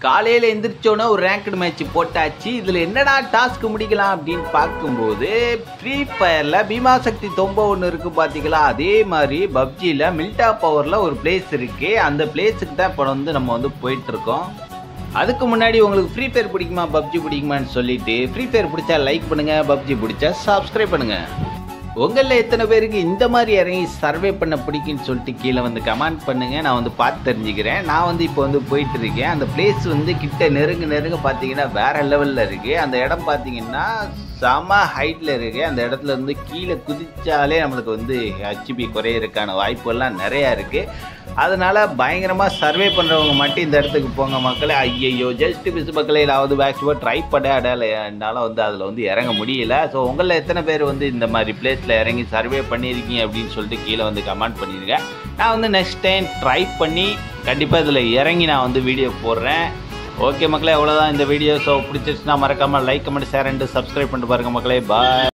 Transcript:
காலையில் எந்திரிச்சோன்னே ஒரு ranked match போட்டாச்சு இதில் என்னடா டாஸ்க் முடிக்கலாம் அப்படின்னு பார்க்கும்போது ஃப்ரீ ஃபயரில் பீமாசக்தி தொம்ப ஒன்று இருக்குது பார்த்தீங்களா அதே மாதிரி பப்ஜியில் மில்டா பவரில் ஒரு பிளேஸ் இருக்குது அந்த பிளேஸுக்கு தான் இப்போ வந்து நம்ம வந்து போயிட்டுருக்கோம் அதுக்கு முன்னாடி உங்களுக்கு ஃப்ரீ ஃபயர் பிடிக்குமா பப்ஜி பிடிக்குமான்னு சொல்லிட்டு ஃப்ரீ ஃபயர் பிடிச்சா லைக் பண்ணுங்கள் பப்ஜி பிடிச்சா சப்ஸ்கிரைப் பண்ணுங்கள் உங்களில் எத்தனை பேருக்கு இந்த மாதிரி இறங்கி சர்வே பண்ண பிடிக்குன்னு சொல்லிட்டு கீழே வந்து கமெண்ட் பண்ணுங்க நான் வந்து பார்த்து தெரிஞ்சுக்கிறேன் நான் வந்து இப்போ வந்து போயிட்டு இருக்கேன் அந்த பிளேஸ் வந்து கிட்ட நெருங்க நெருங்க பார்த்தீங்கன்னா வேற லெவலில் இருக்கு அந்த இடம் பார்த்தீங்கன்னா செம ஹைட்டில் இருக்கு அந்த இடத்துல இருந்து கீழே குதிச்சாலே நம்மளுக்கு வந்து ஹெச்பி குறையறதுக்கான வாய்ப்புகள்லாம் நிறையா இருக்கு அதனால பயங்கரமாக சர்வே பண்ணுறவங்க மட்டும் இந்த இடத்துக்கு போங்க மக்களே ஐயையோ ஜஸ்ட் மிஸ் மக்களே நான் மேக்ஸிமம் ட்ரை பண்ண அடையாள என்னால் வந்து அதில் வந்து இறங்க முடியல ஸோ உங்களில் எத்தனை பேர் வந்து இந்த மாதிரி பிளேஸில் இறங்கி சர்வே பண்ணியிருக்கீங்க அப்படின்னு சொல்லிட்டு கீழே வந்து கமெண்ட் பண்ணிடுங்க நான் வந்து நெக்ஸ்ட் டைம் ட்ரை பண்ணி கண்டிப்பாக இதில் இறங்கி நான் வந்து வீடியோ போடுறேன் ஓகே மக்களே அவ்வளோதான் இந்த வீடியோ ஸோ பிடிச்சிருச்சுன்னா மறக்காமல் like comment share and subscribe பண்ணிட்டு பாருங்கள் மக்களே பாய்